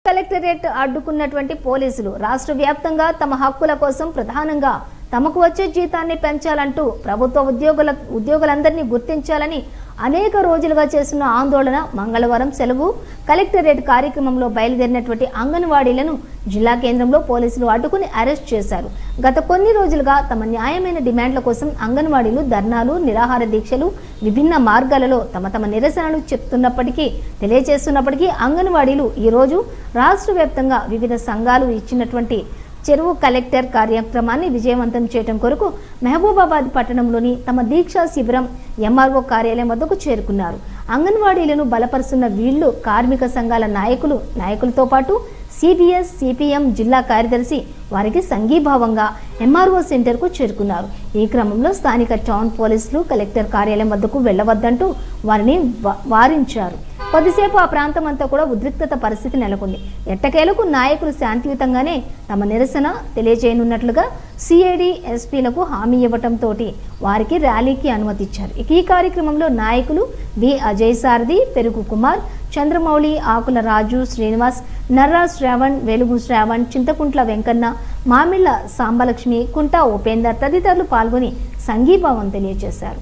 collectorate అడ్డుకున్నటువంటి పోలీసులు రాష్ట్ర వ్యాప్తంగా తమ హక్కుల కోసం ప్రధానంగా తమకు వచ్చే జీతాన్ని పెంచాలంటూ ప్రభుత్వ ఉద్యోగుల ఉద్యోగులందరినీ గుర్తించాలని అనేక రోజులుగా చేస్తున్న ఆందోళన మంగళవారం సెలవు కలెక్టరేట్ కార్యక్రమంలో బయలుదేరినటువంటి అంగన్వాడీలను జిల్లా కేంద్రంలో పోలీసులు అడ్డుకుని అరెస్ట్ చేశారు గత కొన్ని రోజులుగా తమ న్యాయమైన డిమాండ్ల కోసం అంగన్వాడీలు ధర్నాలు నిరాహార దీక్షలు విభిన్న మార్గాలలో తమ తమ నిరసనలు చెప్తున్నప్పటికీ తెలియజేస్తున్నప్పటికీ అంగన్వాడీలు ఈరోజు రాష్ట్ర వ్యాప్తంగా వివిధ సంఘాలు ఇచ్చినటువంటి చెరువు కలెక్టర్ కార్యక్రమాన్ని విజయవంతం చేయడం కొరకు మహబూబాబాద్ పట్టణంలోని తమ దీక్షా శిబిరం ఎంఆర్ఓ కార్యాలయం వద్దకు చేరుకున్నారు అంగన్వాడీలను బలపరుస్తున్న వీళ్లు కార్మిక సంఘాల నాయకులు నాయకులతో పాటు సిబిఎస్ సిపిఎం జిల్లా కార్యదర్శి వారికి సంఘీభావంగా ఎంఆర్ఓ సెంటర్కు చేరుకున్నారు ఈ క్రమంలో స్థానిక టౌన్ పోలీసులు కలెక్టర్ కార్యాలయం వద్దకు వెళ్లవద్దంటూ వారిని వా- వారించారు కొద్దిసేపు ఆ ప్రాంతం అంతా కూడా ఉద్రిక్తత పరిస్థితి నెలకొంది ఎట్టకేలకు నాయకులు శాంతియుతంగానే తమ నిరసన తెలియజేయనున్నట్లుగా సిఐడి ఎస్పీలకు హామీ ఇవ్వటంతో వారికి ర్యాలీకి అనుమతిచ్చారు ఇక ఈ కార్యక్రమంలో నాయకులు బి అజయ్ సారథి పెరుగు కుమార్ చంద్రమౌళి ఆకుల రాజు శ్రీనివాస్ నర్రా శ్రావణ్ వెలుగు శ్రావణ్ చింతకుంట్ల వెంకన్న మామిళ్ల సాంబలక్ష్మి కుంటా ఉపేందర్ తదితరులు పాల్గొని సంఘీభావం తెలియజేశారు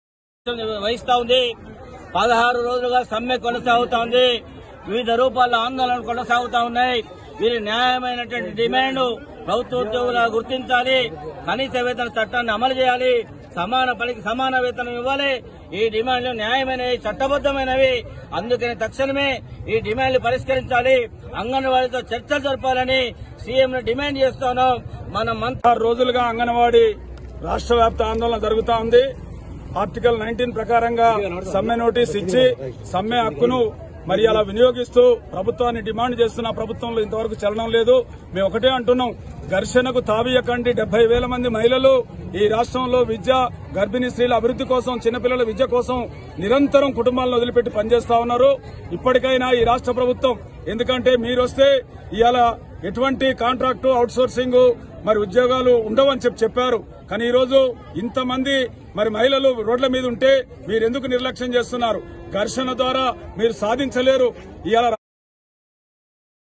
వహిస్తా ఉంది పదహారు రోజులుగా సమ్మె కొనసాగుతా ఉంది వివిధ రూపాల్లో ఆందోళనలు కొనసాగుతా ఉన్నాయి వీరి న్యాయమైనటువంటి డిమాండ్ ప్రభుత్వ ఉద్యోగులుగా గుర్తించాలి కనీస వేతన చట్టాన్ని అమలు చేయాలి సమాన పనికి సమాన వేతనం ఇవ్వాలి ఈ డిమాండ్లు న్యాయమైనవి చట్టబద్దమైనవి అందుకని తక్షణమే ఈ డిమాండ్లు పరిష్కరించాలి అంగన్వాడీతో చర్చలు జరపాలని సీఎం డిమాండ్ చేస్తున్నాం మనం మంత్రి ఆరు రోజులుగా అంగన్వాడీ రాష్ట్ర వ్యాప్త ఆందోళన జరుగుతా ఉంది ఆర్టికల్ నైన్టీన్ ప్రకారంగా సమ్మె నోటీస్ ఇచ్చి సమ్మె హక్కును మరి అలా వినియోగిస్తూ ప్రభుత్వాన్ని డిమాండ్ చేస్తున్న ప్రభుత్వంలో ఇంతవరకు చలనం లేదు మేము ఒకటే అంటున్నాం ఘర్షణకు తావీయకండి డెబ్బై వేల మంది మహిళలు ఈ రాష్ట్రంలో విద్య గర్భిణీ స్త్రీల అభివృద్ధి కోసం చిన్నపిల్లల విద్య కోసం నిరంతరం కుటుంబాలను వదిలిపెట్టి పనిచేస్తా ఉన్నారు ఇప్పటికైనా ఈ రాష్ట్ర ప్రభుత్వం ఎందుకంటే మీరొస్తే ఇవాళ ఎటువంటి కాంట్రాక్టు అవుట్సోర్సింగ్ మరి ఉద్యోగాలు ఉండవని చెప్పి చెప్పారు కానీ ఈ రోజు ఇంతమంది మరి మహిళలు రోడ్ల మీద ఉంటే మీరు ఎందుకు నిర్లక్ష్యం చేస్తున్నారు ఘర్షణ ద్వారా మీరు సాధించలేరు ఇవాళ